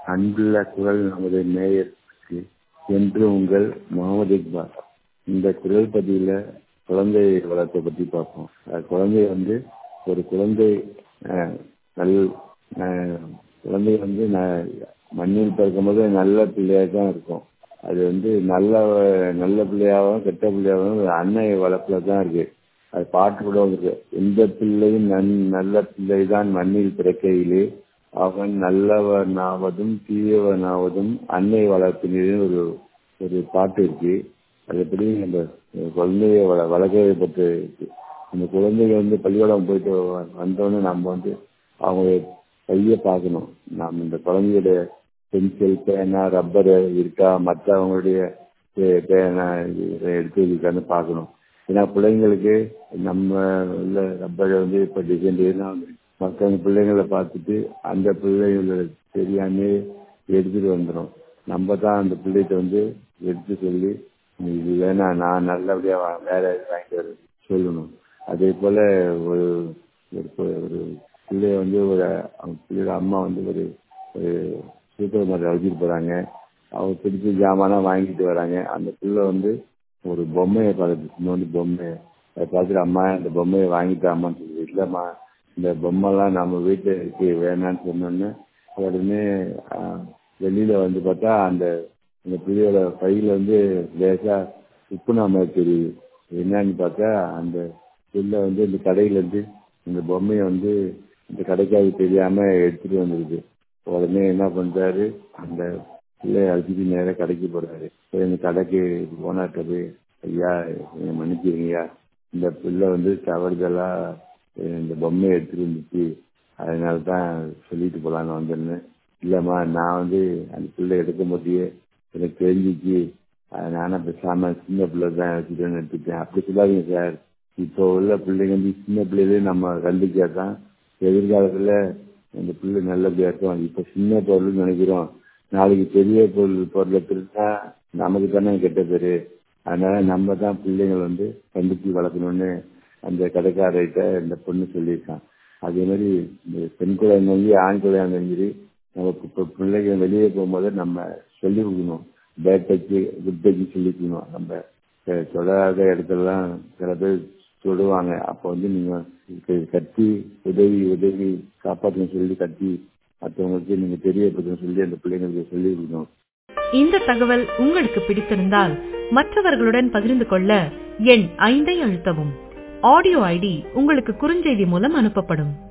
அன்புள்ள குரல் நமது நேயருக்கு என்று உங்கள் முகமது இக்பால் இந்த குரல் பதிவில் குழந்தை வளர்ப்பை பற்றி பார்ப்போம் அஹ் குழந்தை வந்து ஒரு குழந்தை அஹ், நல் அஹ், குழந்தை வந்து ந- மண்ணில் பிறக்கும்போது நல்ல பிள்ளையா தான் இருக்கும் அது வந்து நல்ல நல்ல பிள்ளையாகவும் கெட்ட பிள்ளையாகவும் அன்னை வளர்ப்புல தான் இருக்கு அது பாட்டு கூட இருக்கு எந்த பிள்ளையும் நன் நல்ல பிள்ளைதான் மண்ணில் பிறக்கையிலே அவன் நல்லவனாவதும் தீயவனாவதும் அன்னை வளர்ப்பினே ஒரு ஒரு பாட்டு இருக்கு அது எப்படி அந்த குழந்தைய வள வளர்க்கறதை பற்றி இருக்கு அந்த குழந்தைங்க வந்து பள்ளிக்கூடம் போயிட்டு வ- வந்தோடனே நம்ம வந்து அவங்க கையை பார்க்கணும் நாம் இந்த குழந்தையோட பென்சில் பேனா ரப்பர் இருக்கா மற்றவங்களுடைய பே- பேனா இது எடுத்து இருக்கான்னு பார்க்கணும் ஏன்னா பிள்ளைங்களுக்கு நம்ம உள்ள ரப்பரை வந்து இப்போ டிசைன் டிசைனாக வந்து மற்றவங்க பிள்ளைங்களை பார்த்துட்டு அந்த பிள்ளைங்களை தெரியாமே எடுத்துட்டு வந்துடும் நம்ம தான் அந்த பிள்ளைகிட்ட வந்து எடுத்து சொல்லி நீ இது வேணா நான் நல்லபடியா வா- வேற இது வாங்கிட்டு வரேன் சொல்லணும் அதே போல ஒரு ஒரு பு- ஒரு பிள்ளைய வந்து ஒரு அவங்க பிள்ளையோட அம்மா வந்து ஒரு ஒரு சூப்பர் மார்க்கெட் அழைச்சிட்டு போறாங்க அவங்க பிடிச்ச ஜாமானா வாங்கிட்டு வராங்க அந்த பிள்ளை வந்து ஒரு பொம்மையை பார்த்துட்டு இன்னொன்று பொம்மையை அதை பார்த்துட்டு அம்மா இந்த பொம்மையை வாங்கிட்டாமான்னு சொல்லி இல்லைம்மா இந்த பொம்மைலாம் நம்ம வீட்டில் இருக்கு வேணான்னு சொன்னோன்னே உடனே ஆஹ், வெளியில வந்து பார்த்தா அந்த அந்த பிள்ளையோட பையில வந்து லேசா உப்புனா மாதிரி தெரியுது என்னன்னு பார்த்தா அந்த பிள்ளை வந்து இந்த கடையில இருந்து இந்த பொம்மையை வந்து இந்த கடைக்காக தெரியாம எடுத்துட்டு வந்துருக்கு உடனே என்ன பண்றாரு அந்த பிள்ளைய அழைச்சிட்டு நேரா கடைக்கு போறாரு போய் இந்த கடைக்கு ஓனர்கிட்ட போய் ஐயா என்னை மன்னிச்சிருங்கய்யா இந்த பிள்ளை வந்து தவறுதலா அஹ், இந்த பொம்மையை எடுத்துட்டு வந்துச்சு அதனால தான் சொல்லிட்டு போலான்னு வந்தேன்னு இல்லைம்மா நான் வந்து அந்த பிள்ளை எடுக்கும் போதே எனக்கு தெரிஞ்சிச்சு அதனால பேசாம சின்ன பிள்ளை தான் எடுத்துட்டேன்னு எடுத்துட்டேன் அப்படி சொல்லாதீங்க சார் இப்போ உள்ள பிள்ளைங்க வந்து சின்ன பிள்ளையிலே நம்ம கண்டிச்சா தான் எதிர்காலத்துல அந்த பிள்ளை நல்லபடியா இருக்கும் இப்ப சின்ன பொருள்னு நினைக்கிறோம் நாளைக்கு பெரிய பொருள் பொருளை திருத்தா நமக்கு தானே கெட்ட பேரு அதனால நம்ம தான் பிள்ளைங்களை வந்து கண்டிச்சு வளர்க்கணும்னு அந்த கடைக்காரர்கிட்ட இந்த பொண்ணு சொல்லியிருக்கான் அதே மாதிரி இந்த பெண் குழந்தை வந்து ஆண் குழந்தை இருந்தாலும் சரி நம்ம இப்போ பிள்ளைங்க வெளியே போகும்போது நம்ம சொல்லி கொடுக்கணும் பேட் டச்சு குட் டச்சு சொல்லி கொடுக்கணும் நம்ம அஹ், தொடாத இடத்துலலாம் சில பேர் தொடுவாங்க அப்போ வந்து நீங்க இதுக்கு கத்தி உதவி உதவி காப்பாற்றணும் சொல்லி கத்தி மற்றவங்களுக்கு நீங்க தெரியப்படுத்தணும் சொல்லி அந்த பிள்ளைங்களுக்கு சொல்லி கொடுக்கணும் இந்த தகவல் உங்களுக்கு பிடித்திருந்தால் மற்றவர்களுடன் பகிர்ந்து கொள்ள எண் ஐந்தை அழுத்தவும் ஆடியோ ஐடி உங்களுக்கு குறுஞ்செய்தி மூலம் அனுப்பப்படும்